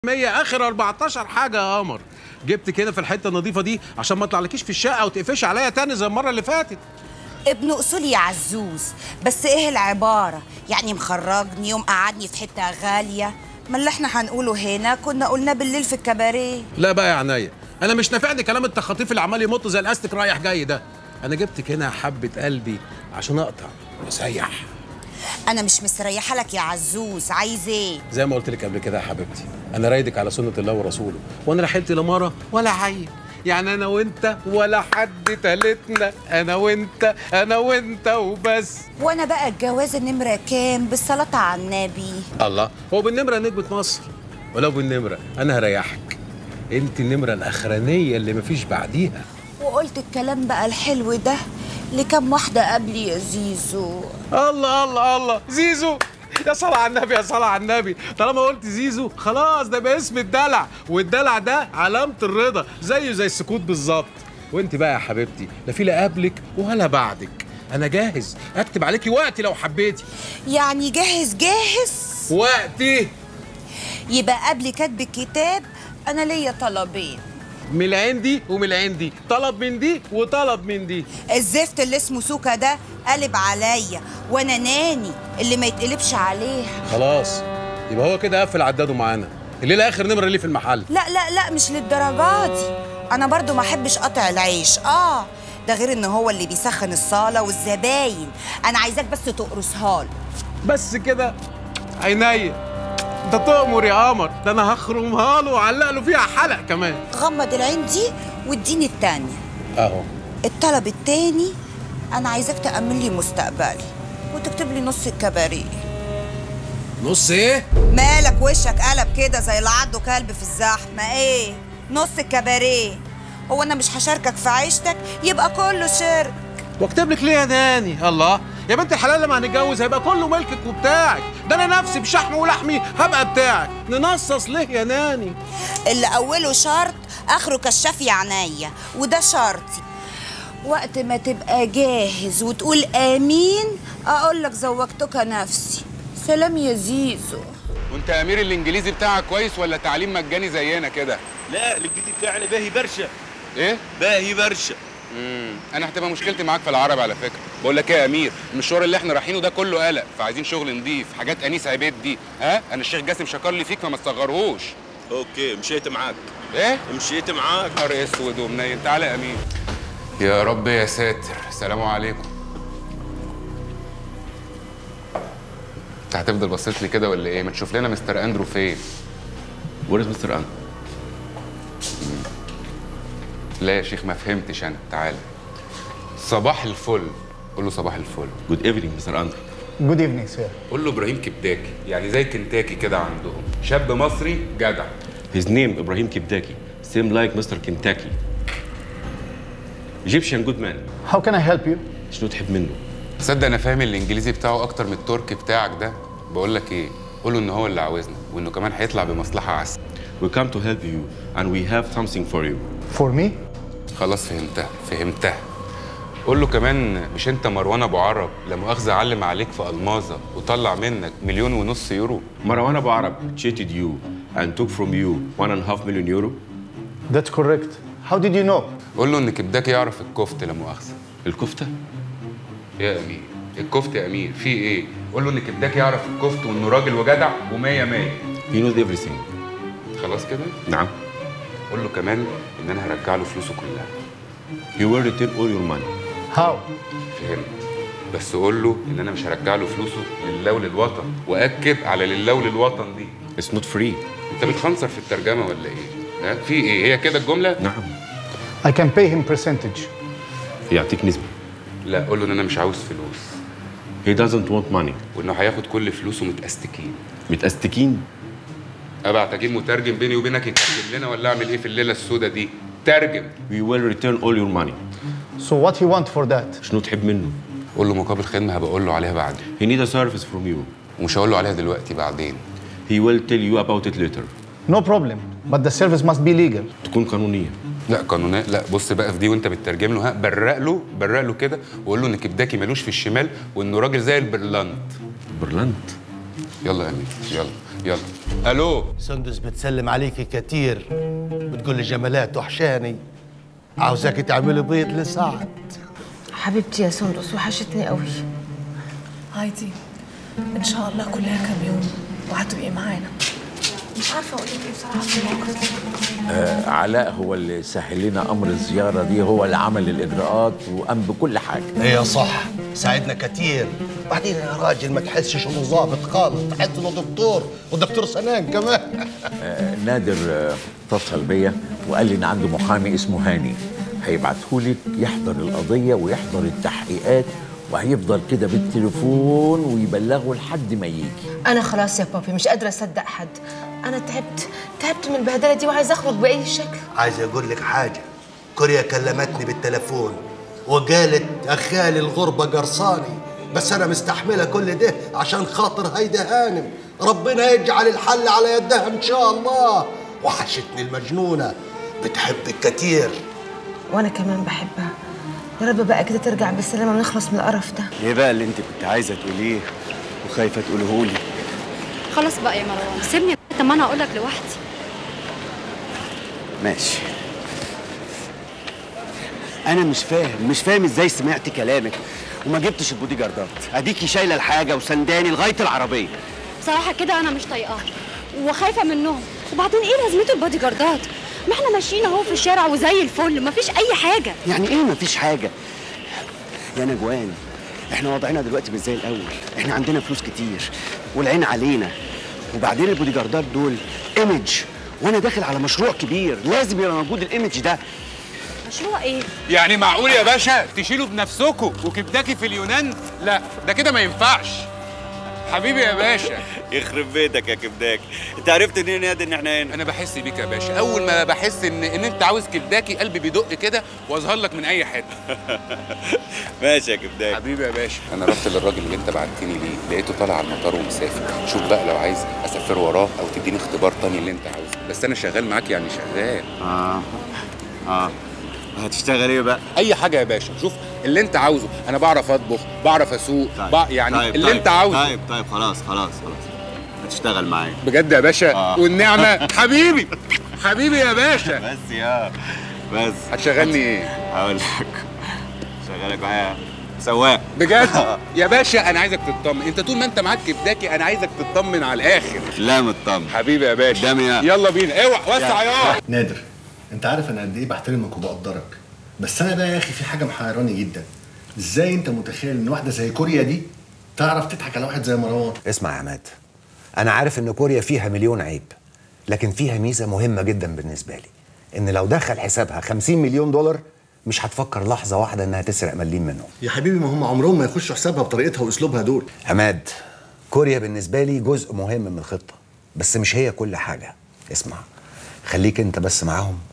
100 اخر 14 حاجه يا قمر جبت كده في الحته النظيفه دي عشان ما اطلعلكيش في الشقه وتقفش عليا تاني زي المره اللي فاتت ابن اصول يا عزوز بس ايه العباره يعني مخرجني ومقعدني في حته غاليه ما اللي احنا هنقوله هنا كنا قلنا بالليل في الكباريه لا بقى يا عناية انا مش نافعني كلام التخاطيف اللي عمال يمط زي الاستك رايح جاي ده انا جبت هنا حبه قلبي عشان اقطع واسيح انا مش مستريحه لك يا عزوز عايز ايه زي ما قلت لك قبل كده يا حبيبتي انا رايدك على سنه الله ورسوله وانا لا حيلتي لا مره ولا عيل يعني انا وانت ولا حد تالتنا انا وانت انا وانت وبس وانا بقى الجواز النمره كام بالصلاه على النبي الله هو بالنمره نجمه مصر ولو بالنمره انا هريحك انت النمره الاخرانيه اللي مفيش بعديها وقلت الكلام بقى الحلو ده لكم واحده قبلي يا زيزو الله الله الله زيزو يا صلاة على النبي يا صلاة على النبي طالما قلت زيزو خلاص ده بقى اسم الدلع والدلع ده علامة الرضا زيه زي السكوت بالظبط وانت بقى يا حبيبتي لا في لا قبلك ولا بعدك انا جاهز اكتب عليكي وقتي لو حبيتي يعني جاهز جاهز وقتي يبقى قبل كتب الكتاب انا ليا طلبين من العين دي ومن العين دي طلب من دي وطلب من دي الزفت اللي اسمه سوكا ده قلب عليا وانا ناني اللي ما يتقلبش عليها خلاص يبقى هو كده قفل عداده معانا الليله اخر نمره ليه في المحل لا لا لا مش للدرجه دي انا برضو ما احبش قطع العيش اه ده غير ان هو اللي بيسخن الصاله والزباين انا عايزاك بس تقرصها له بس كده عينيا انت تؤمر يا قمر ده انا هخرمها له واعلق له فيها حلق كمان غمض العين دي واديني التانية اهو الطلب التاني انا عايزاك تأمن لي مستقبلي وتكتب لي نص الكباريه نص ايه مالك وشك قلب كده زي اللي عنده كلب في الزحمه ايه نص الكباريه هو انا مش هشاركك في عيشتك يبقى كله شرك واكتب لك ليه يا ناني الله يا بنت الحلال لما هنتجوز هيبقى كله ملكك وبتاعك ده انا نفسي بشحمي ولحمي هبقى بتاعك ننصص ليه يا ناني اللي اوله شرط اخره كشاف يا عينيا وده شرطي وقت ما تبقى جاهز وتقول امين اقول لك زوجتك نفسي سلام يا زيزو وانت يا امير الانجليزي بتاعك كويس ولا تعليم مجاني زينا كده لا الانجليزي بتاعنا باهي برشا ايه باهي برشا امم انا هتبقى مشكلتي معاك في العرب على فكره بقول لك ايه يا امير المشوار اللي احنا رايحينه ده كله قلق فعايزين شغل نضيف حاجات انيس عبيد دي ها انا الشيخ جاسم شكر لي فيك فما تصغرهوش اوكي مشيت معاك ايه مشيت معاك نهار اسود ومنيل تعالى يا امين يا رب يا ساتر سلام عليكم انت هتفضل باصص لي كده ولا ايه ما تشوف لنا مستر اندرو فين Where is Mr. An? لا يا شيخ ما فهمتش انا تعالى صباح الفل قول له صباح الفل Good evening, Mr. Andrew. Good evening, sir. قول له ابراهيم كبداكي يعني زي كنتاكي كده عندهم شاب مصري جدع His name Ibrahim Kibdaki. Same like Mr. Kentucky. Egyptian good man. How can I help you? شنو تحب منه؟ تصدق انا فاهم الانجليزي بتاعه اكتر من التركي بتاعك ده بقول لك ايه قول له ان هو اللي عاوزنا وانه كمان هيطلع بمصلحه عسل We come to help you and we have something for you. For me? خلاص فهمتها فهمتها قول له كمان مش انت مروان ابو عرب لا مؤاخذه علم عليك في الماظه وطلع منك مليون ونص يورو Marwan Abu Arab cheated you and took from you one and a half million euro. That's correct. How did you know? قول له ان كبداكي يعرف الكفت لا مؤاخذه الكفتة؟ يا امير الكفت يا امير في ايه قول له ان كبداكي يعرف الكفت وانه راجل وجدع ومية مية He knows everything. خلاص كده نعم. قول له كمان ان انا هرجع له فلوسه كلها You will return all your money. How? فهمت بس قول له ان انا مش هرجع له فلوسه لله وللوطن واكد على لله وللوطن دي It's not free. انت بتخنصر في الترجمه ولا ايه ها في ايه هي كده الجمله نعم. I can pay him percentage. يعطيك نسبة. لا قول له ان انا مش عاوز فلوس He doesn't want money. وانه هياخد كل فلوسه متأستكين متأستكين ابعت اجيب مترجم بيني وبينك يترجم لنا ولا اعمل ايه في الليله السوداء دي ترجم We will return all your money. So what he want for that? شنو تحب منه؟ قول له مقابل خدمه هبقى اقول له عليها بعدين He need a service from you. ومش هقول له عليها دلوقتي بعدين He will tell you about it later. No problem. But the service must be legal. تكون قانونية. لا قانونية لا بص بقى في دي وانت بتترجم له ها برق له برق له كده وقول له ان كبداكي ملوش في الشمال وانه راجل زي البرلنت برلنت. يلا يا امين يلا يلا الو سندس بتسلم عليكي كتير بتقول لي جمالات وحشاني عاوزاك تعملي بيض لسعد حبيبتي يا سندس وحشتني قوي هايدي ان شاء الله كلها كم يوم وهتبقي معانا مش عارفه اقول لك ايه بصراحه في الموقف ده علاء هو اللي سهل لنا امر الزياره دي هو اللي عمل الاجراءات وقام بكل حاجه هي صح ساعدنا كتير بعدين يا راجل ما تحسش انه ظابط خالص تحس انه دكتور ودكتور سنان كمان آه، نادر آه، اتصل بيا وقال لي ان عنده محامي اسمه هاني هيبعتهولك يحضر القضيه ويحضر التحقيقات وهيفضل كده بالتليفون ويبلغه لحد ما يجي انا خلاص يا بابي مش قادره اصدق حد انا تعبت تعبت من البهدله دي وعايزه اخرج باي شكل عايز اقول لك حاجه كوريا كلمتني بالتليفون وقالت اخالي الغربه قرصاني بس انا مستحمله كل ده عشان خاطر هيدا هانم ربنا يجعل الحل على يدها ان شاء الله وحشتني المجنونه بتحبك كتير وانا كمان بحبها يا رب بقى كده ترجع بالسلامه ونخلص من القرف ده ايه بقى اللي انت كنت عايزه تقوليه وخايفه تقوله لي خلاص بقى يا مروان سيبني طب ما انا هقول لك لوحدي ماشي انا مش فاهم مش فاهم ازاي سمعت كلامك وما جبتش البودي جاردات اديكي شايله الحاجه وسنداني لغايه العربيه بصراحه كده انا مش طايقاها وخايفه منهم وبعدين ايه لازمته البادي جاردات ما احنا ماشيين اهو في الشارع وزي الفل مفيش اي حاجه يعني ايه مفيش حاجه يا نجوان احنا وضعنا دلوقتي مش زي الاول احنا عندنا فلوس كتير والعين علينا وبعدين البودي جاردات دول ايمج وانا داخل على مشروع كبير لازم يبقى موجود الايمج ده مشروع ايه يعني معقول يا باشا تشيلوا بنفسكم وكبداكي في اليونان لا ده كده ما ينفعش حبيبي يا باشا يخرب بيتك يا كبداك انت عرفت منين يا دي ان احنا هنا انا بحس بيك يا باشا اول ما بحس ان ان انت عاوز كبداكي قلبي بيدق كده واظهر لك من اي حته ماشي يا كبداك حبيبي يا باشا انا رحت للراجل اللي انت بعتني ليه لقيته طالع على المطار ومسافر شوف بقى لو عايز اسافر وراه او تديني اختبار تاني اللي انت عاوزه بس انا شغال معاك يعني شغال اه اه هتشتغل ايه بقى اي حاجه يا باشا شوف اللي انت عاوزه انا بعرف اطبخ بعرف اسوق طيب. بع... يعني طيب. اللي طيب. انت عاوزه طيب طيب خلاص خلاص خلاص هتشتغل معايا بجد يا باشا آه. والنعمه حبيبي حبيبي يا باشا بس يا بس هتشغلني ايه هقول لك شغالك معايا سواق بجد يا باشا انا عايزك تطمن انت طول ما انت معاك كبداكي انا عايزك تطمن على الاخر لا مطمن حبيبي يا باشا قدامي يا. يلا بينا اوعى وسع يا نادر انت عارف انا قد ايه بحترمك وبقدرك بس انا بقى يا اخي في حاجه محيراني جدا ازاي انت متخيل ان واحده زي كوريا دي تعرف تضحك على واحد زي مروان اسمع يا عماد انا عارف ان كوريا فيها مليون عيب لكن فيها ميزه مهمه جدا بالنسبه لي ان لو دخل حسابها 50 مليون دولار مش هتفكر لحظه واحده انها تسرق مليم منهم يا حبيبي ما هم عمرهم ما يخشوا حسابها بطريقتها واسلوبها دول عماد كوريا بالنسبه لي جزء مهم من الخطه بس مش هي كل حاجه اسمع خليك انت بس معاهم